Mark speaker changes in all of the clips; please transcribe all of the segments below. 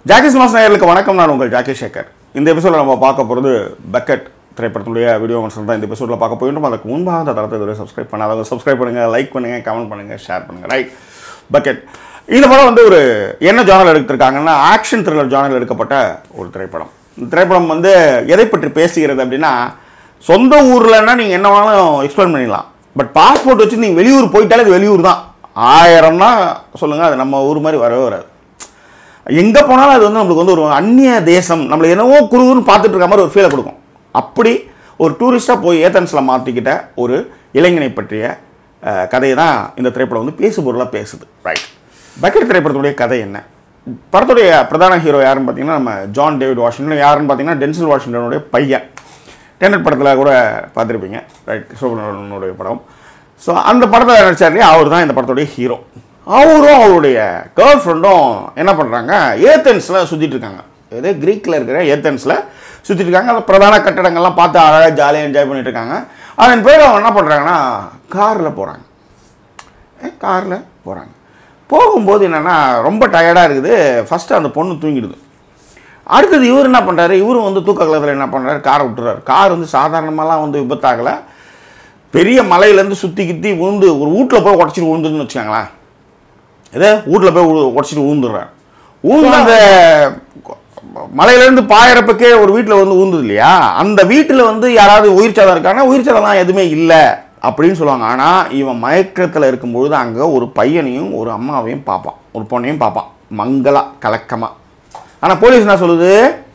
Speaker 1: Jackie mass நேயர்களுக்கு வணக்கம் நான் உங்கள் ஜாக்கி சேகர் இந்த எபிசோட நம்ம பார்க்க போகிறது பக்கெட் திரைப்படத்துடைய வீடியோ விமர்சனம் தான் இந்த எபிசோடில் பார்க்க போயிட்டோம் அதுக்கு முன்பாக அந்த தளத்தை இதுவரை சப்ஸ்கிரைப் பண்ணாதவங்க சப்ஸ்கிரைப் பண்ணுங்கள் லைக் பண்ணுங்கள் கமெண்ட் பண்ணுங்கள் ஷேர் பண்ணுங்கள் ரைட் பக்கெட் இந்த படம் வந்து ஒரு என்ன ஜானல் எடுத்திருக்காங்கன்னா ஆக்ஷன் த்ரில்லர் ஜானல் எடுக்கப்பட்ட ஒரு திரைப்படம் இந்த திரைப்படம் வந்து எதை பற்றி பேசுகிறது அப்படின்னா சொந்த ஊர்லன்னா நீங்கள் என்ன வேணாலும் எக்ஸ்பிளைன் பண்ணிடலாம் பட் பாஸ்போர்ட் வச்சு நீங்கள் வெளியூர் போயிட்டாலே அது வெளியூர் தான் ஆயிரம்னா சொல்லுங்கள் அது நம்ம ஊர் மாதிரி வரவே வராது எங்கே போனாலும் அது வந்து நம்மளுக்கு வந்து ஒரு அந்நிய தேசம் நம்மளை என்னவோ குருகுன்னு பார்த்துட்டு இருக்க மாதிரி ஒரு ஃபீலை கொடுக்கும் அப்படி ஒரு டூரிஸ்ட்டாக போய் ஏத்தன்ஸில் மாற்றிக்கிட்ட ஒரு இளைஞனை பற்றிய அஹ், கதையை தான் இந்த திரைப்படம் வந்து பேசு பொருளாக பேசுது ரைட் பக்கெட் திரைப்படத்துடைய கதை என்ன படத்துடைய பிரதான ஹீரோ யாருன்னு பார்த்தீங்கன்னா நம்ம ஜான் டேவிட் வாஷிங்டன் யாருன்னு பார்த்தீங்கன்னா டென்சில் வாஷிங்டனுடைய பையன் டென்னட் படத்தில் கூட பார்த்துருப்பீங்க ரைட் சோபனுடைய படம் ஸோ அந்த படத்தை நடிச்சார் இல்லையா அவர் தான் இந்த படத்துடைய ஹீரோ அவரும் அவருடைய கேர்ள் ஃப்ரெண்டும் என்ன பண்ணுறாங்க ஏத்தன்ஸில் சுற்றிட்டு இருக்காங்க இதே க்ரீக்கில் இருக்கிற ஏத்தன்ஸில் சுற்றிட்டு இருக்காங்க அந்த பிரதான கட்டடங்கள்லாம் பார்த்து அழகாக ஜாலியாக என்ஜாய் பண்ணிட்டு இருக்காங்க அதன் பேர் அவங்க என்ன பண்ணுறாங்கன்னா காரில் போகிறாங்க காரில் போகிறாங்க போகும்போது என்னென்னா ரொம்ப டயர்டாக இருக்குது ஃபஸ்ட்டு அந்த பொண்ணு தூங்கிடுது அடுத்தது இவர் என்ன பண்ணுறாரு இவரும் வந்து தூக்க கலத்தில் என்ன பண்ணுறாரு காரை விட்டுறாரு கார் வந்து சாதாரணமாலாம் வந்து விபத்தாகலை பெரிய மலையிலேருந்து சுற்றி கித்தி விழுந்து ஒரு வீட்டில் போய் உடச்சிட்டு விழுந்துன்னு வச்சுக்கோங்களேன் இதே வீட்டில் போய் உ- உடச்சிட்டு விழுந்துடுறாரு ஊந்து அந்த மலையிலேருந்து பாயறப்பக்கே ஒரு வீட்டில் வந்து ஊந்துது இல்லையா அந்த வீட்டில் வந்து யாராவது உயிர் சேதம் இருக்காங்கன்னா உயிர் சேதம்லாம் எதுவுமே இல்லை அப்படின்னு சொல்லுவாங்க ஆனால் இவன் மயக்கத்தில் இருக்கும்பொழுது அங்கே ஒரு பையனையும் ஒரு அம்மாவையும் பார்ப்பான் ஒரு பொண்ணையும் பார்ப்பான் மங்களா கலக்கமாக ஆனால் போலீஸ் என்ன சொல்லுது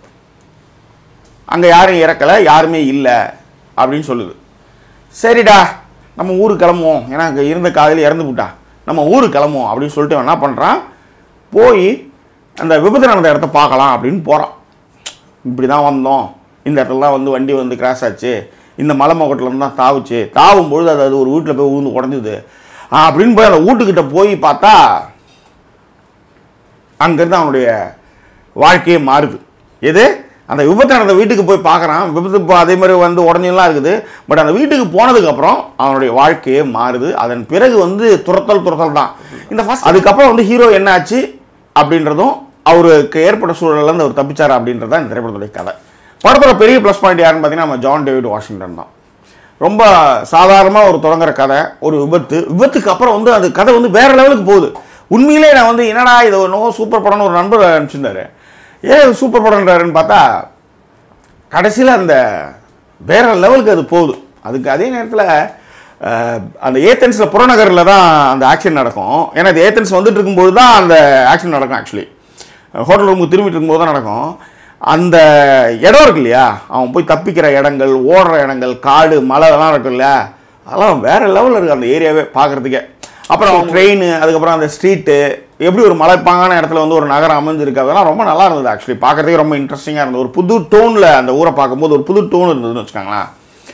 Speaker 1: அங்கே யாரும் இறக்கலை யாருமே இல்லை அப்படின்னு சொல்லுது சரிடா நம்ம ஊருக்கு கிளம்புவோம் ஏன்னா அங்கே இருந்த காலையில் இறந்து போட்டா நம்ம ஊருக்கு கிளம்புவோம் அப்படின்னு சொல்லிட்டு அவன் என்ன பண்ணுறான் போய் அந்த விபத்து நடந்த இடத்த பார்க்கலாம் அப்படின்னு போகிறான் இப்படி தான் வந்தோம் இந்த இடத்துல தான் வந்து வண்டி வந்து கிராஷ் ஆச்சு இந்த மலை முகட்டில் தான் தாவுச்சு தாவும் பொழுது அது அது ஒரு வீட்டில் போய் ஊந்து உடஞ்சுது அப்படின்னு போய் அந்த வீட்டுக்கிட்ட போய் பார்த்தா அங்கேருந்து அவனுடைய வாழ்க்கையே மாறுது எது அந்த விபத்து நடந்த வீட்டுக்கு போய் பார்க்குறான் விபத்து இப்போ அதே மாதிரி வந்து உடஞ்செல்லாம் இருக்குது பட் அந்த வீட்டுக்கு போனதுக்கப்புறம் அவனுடைய வாழ்க்கையே மாறுது அதன் பிறகு வந்து துரத்தல் துரத்தல் தான் இந்த ஃபஸ்ட் அதுக்கப்புறம் வந்து ஹீரோ என்ன ஆச்சு அப்படின்றதும் அவருக்கு ஏற்பட்ட சூழல்லேருந்து அவர் தப்பிச்சார் அப்படின்றது தான் இந்த திரைப்படத்துடைய கதை படத்தோட பெரிய ப்ளஸ் பாயிண்ட் யாருன்னு பார்த்தீங்கன்னா நம்ம ஜான் டேவிட் வாஷிங்டன் தான் ரொம்ப சாதாரணமாக ஒரு தொடங்குற கதை ஒரு விபத்து விபத்துக்கு அப்புறம் வந்து அந்த கதை வந்து வேற லெவலுக்கு போகுது உண்மையிலே நான் வந்து என்னடா இது ஒன்றும் சூப்பர் படம்னு ஒரு நண்பர் அனுப்பிச்சிருந்தாரு ஏன் இது சூப்பர் படம்ன்றாருன்னு பார்த்தா கடைசியில் அந்த வேற லெவலுக்கு அது போகுது அதுக்கு அதே நேரத்தில் அந்த ஏத்தன்ஸில் புறநகரில் தான் அந்த ஆக்ஷன் நடக்கும் ஏன்னா அது ஏத்தன்ஸ் வந்துட்டு இருக்கும்போது தான் அந்த ஆக்ஷன் நடக்கும் ஆக்சுவலி ஹோட்டல் ரூமுக்கு திரும்பிட்டு இருக்கும்போது தான் நடக்கும் அந்த இடம் இருக்கு இல்லையா அவன் போய் தப்பிக்கிற இடங்கள் ஓடுற இடங்கள் காடு மலை எல்லாம் இருக்கும் இல்லையா அதெல்லாம் வேற லெவலில் இருக்குது அந்த ஏரியாவே பார்க்குறதுக்கே அப்புறம் ட்ரெயின் அதுக்கப்புறம் அந்த ஸ்ட்ரீட்டு எப்படி ஒரு மலைப்பாங்கான இடத்துல வந்து ஒரு நகரம் அமைஞ்சிருக்கு அதெல்லாம் ரொம்ப நல்லா இருந்தது ஆக்சுவலி பார்க்குறதுக்கே ரொம்ப இன்ட்ரெஸ்டிங்காக இருந்தது ஒரு புது டோனில் அந்த ஊரை பார்க்கும்போது ஒரு புது டோன் இருந்ததுன்னு வச்சுக்கோங்களேன்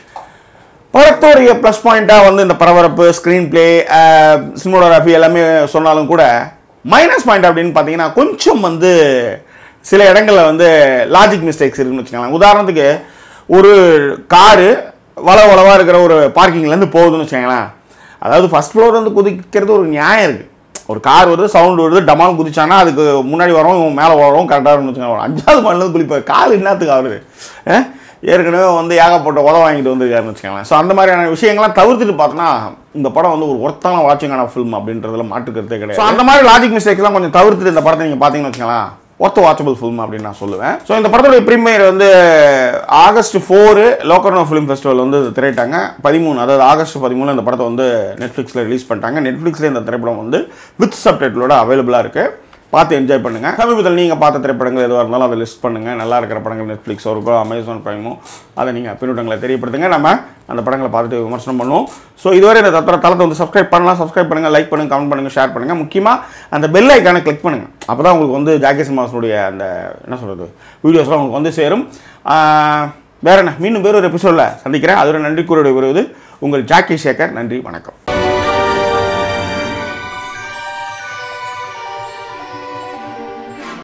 Speaker 1: படத்தோடைய ப்ளஸ் பாயிண்ட்டாக வந்து இந்த பரபரப்பு ஸ்க்ரீன் பிளே சினிமோகிராஃபி எல்லாமே சொன்னாலும் கூட மைனஸ் பாயிண்ட் அப்படின்னு பார்த்தீங்கன்னா கொஞ்சம் வந்து சில இடங்களில் வந்து லாஜிக் மிஸ்டேக்ஸ் இருக்குன்னு வச்சுக்கோங்களேன் உதாரணத்துக்கு ஒரு காரு வள வளவாக இருக்கிற ஒரு பார்க்கிங்லேருந்து போகுதுன்னு வச்சுக்கோங்களேன் அதாவது ஃபர்ஸ்ட் ஃப்ளோர் வந்து குதிக்கிறது ஒரு நியாயம் இருக்குது ஒரு கார் வருது சவுண்ட் வருது டமால் குதிச்சானா அதுக்கு முன்னாடி வரும் இவன் மேலே வரும் கரெக்டாக இருக்கும்னு வச்சுக்கோங்க ஒரு அஞ்சாவது மாடிலேருந்து குளிப்பார் கால் என்னத்துக்கு ஆகுது அஹ்? ஏற்கனவே வந்து ஏகப்பட்ட உதவ வாங்கிட்டு வந்துருக்காருன்னு வச்சுக்கோங்களேன் ஸோ அந்த மாதிரியான விஷயங்கள்லாம் தவிர்த்துட்டு பார்த்தோன்னா இந்த படம் வந்து ஒரு ஒருத்தான வாட்சிங்கான ஃபிலிம் அப்படின்றதுல மாற்றுக்கிறதே கிடையாது ஸோ அந்த மாதிரி லாஜிக் மிஸ்டேக்ஸ்லாம் கொஞ்சம் தவிர்த்துட்டு இந்த படத்தை நீங்கள் பார்த்தீங்கன்னு வச்சுக்கலாம் ஒர்த்த வாட்சபிள் ஃபிலிம் அப்படின்னு நான் சொல்லுவேன் ஸோ இந்த படத்தோட ப்ரீமியர் வந்து August four Locarno film festival வந்து திரையிட்டாங்க பதிமூணு அதாவது ஆகஸ்ட் பதிமூணு இந்த படத்தை வந்து நெட்ஃப்ளிக்ஸில் ரிலீஸ் பண்ணிட்டாங்க நெட்ஃப்ளிக்ஸில் இந்த திரைப்படம் வந்து வித் சப்டைட்டிலோட அவைலபிளாக இருக்குது பார்த்து என்ஜாய் பண்ணுங்க சமீபத்தில் நீங்கள் பார்த்த திரைப்படங்கள் எதுவாக இருந்தாலும் அதை லிஸ்ட் பண்ணுங்க நல்லா இருக்கிற படங்கள் நெட்ஃப்ளிக்ஸோ இருக்கோ அமேசான் ப்ரைமோ அதை நீங்கள் பின்னூட்டங்களை தெரியப்படுத்துங்க நம்ம அந்த படங்களை பார்த்துட்டு விமர்சனம் பண்ணுவோம் ஸோ இதுவரை இந்த தத்திர தளத்தை வந்து சப்ஸ்கிரைப் பண்ணலாம் சப்ஸ்கிரைப் பண்ணுங்க லைக் பண்ணுங்க கமெண்ட் பண்ணுங்க ஷேர் பண்ணுங்க முக்கியமாக அந்த பெல் ஐக்கானை கிளிக் பண்ணுங்க அப்போ தான் உங்களுக்கு வந்து ஜாக்கி சினிமாஸுடைய அந்த என்ன சொல்கிறது வீடியோஸ்லாம் உங்களுக்கு வந்து சேரும் ஆஹ், வேற என்ன மீண்டும் வேறு ஒரு எபிசோடில் சந்திக்கிறேன் அதோட நன்றி கூறிய வருவது உங்கள் ஜாக்கி சேகர் நன்றி வணக்கம்